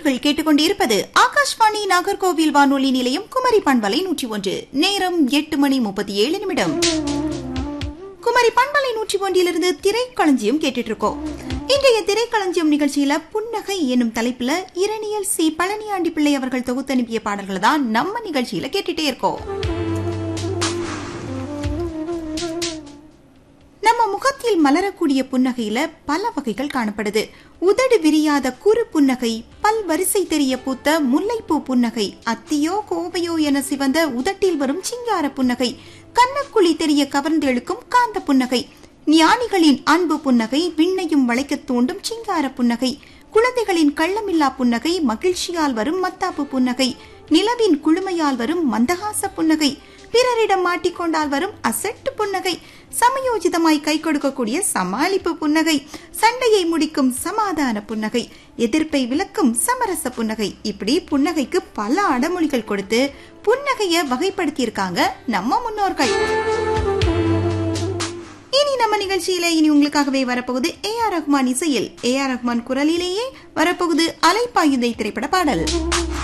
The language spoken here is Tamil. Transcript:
நேர்கள் கேட்டுக்கொண்டிருப்பது ஆகாஷ்வாணி நாகர்கோவில் வானொலி நிலையம் குமரி பண்பலை நூற்றி ஒன்று நேரம் எட்டு மணி முப்பத்தி ஏழு நிமிடம் குமரி பண்பலை நூற்றி ஒன்றிலிருந்து திரைக்களஞ்சியம் கேட்டுட்டு இருக்கோம் இன்றைய திரைக்களஞ்சியம் நிகழ்ச்சியில புன்னகை எனும் தலைப்புல இரணியல் சி பழனியாண்டி பிள்ளை அவர்கள் தொகுத்தனுப்பிய பாடல்களை தான் நம்ம நிகழ்ச்சியில கேட்டுட்டே இருக்கோம் நம்ம முகத்தில் மலரக்கூடிய புன்னகையில பல வகைகள் காணப்படுது உதடு விரியாத குறு புன்னகை பல் வரிசை தெரிய பூத்த முல்லைப்பூ புன்னகை அத்தியோ கோவையோ என சிவந்த உதட்டில் வரும் சிங்கார புன்னகை கண்ணக்குழி தெரிய கவர்ந்து இழுக்கும் காந்த புன்னகை ஞானிகளின் அன்பு புன்னகை விண்ணையும் வளைக்கத் தூண்டும் சிங்கார புன்னகை குழந்தைகளின் கள்ளமில்லா புன்னகை மகிழ்ச்சியால் வரும் மத்தாப்பு புன்னகை நிலவின் குளுமையால் வரும் மந்தகாச புன்னகை பிறரிடம் மாட்டிக்கொண்டால் வரும் அசட்டு புன்னகை சமயோஜிதமாய் கை கொடுக்கக்கூடிய சமாளிப்பு புன்னகை சண்டையை முடிக்கும் சமாதான புன்னகை எதிர்ப்பை விளக்கும் சமரச புன்னகை இப்படி புன்னகைக்கு பல அடமொழிகள் கொடுத்து புன்னகைய வகைப்படுத்தியிருக்காங்க நம்ம முன்னோர்கள் இனி நம்ம நிகழ்ச்சியில இனி உங்களுக்காகவே வரப்போகுது ஏ ஆர் ரஹ்மான் இசையில் ஏ ஆர் ரஹ்மான் குரலிலேயே வரப்போகுது அலைப்பாயுதை திரைப்பட பாடல்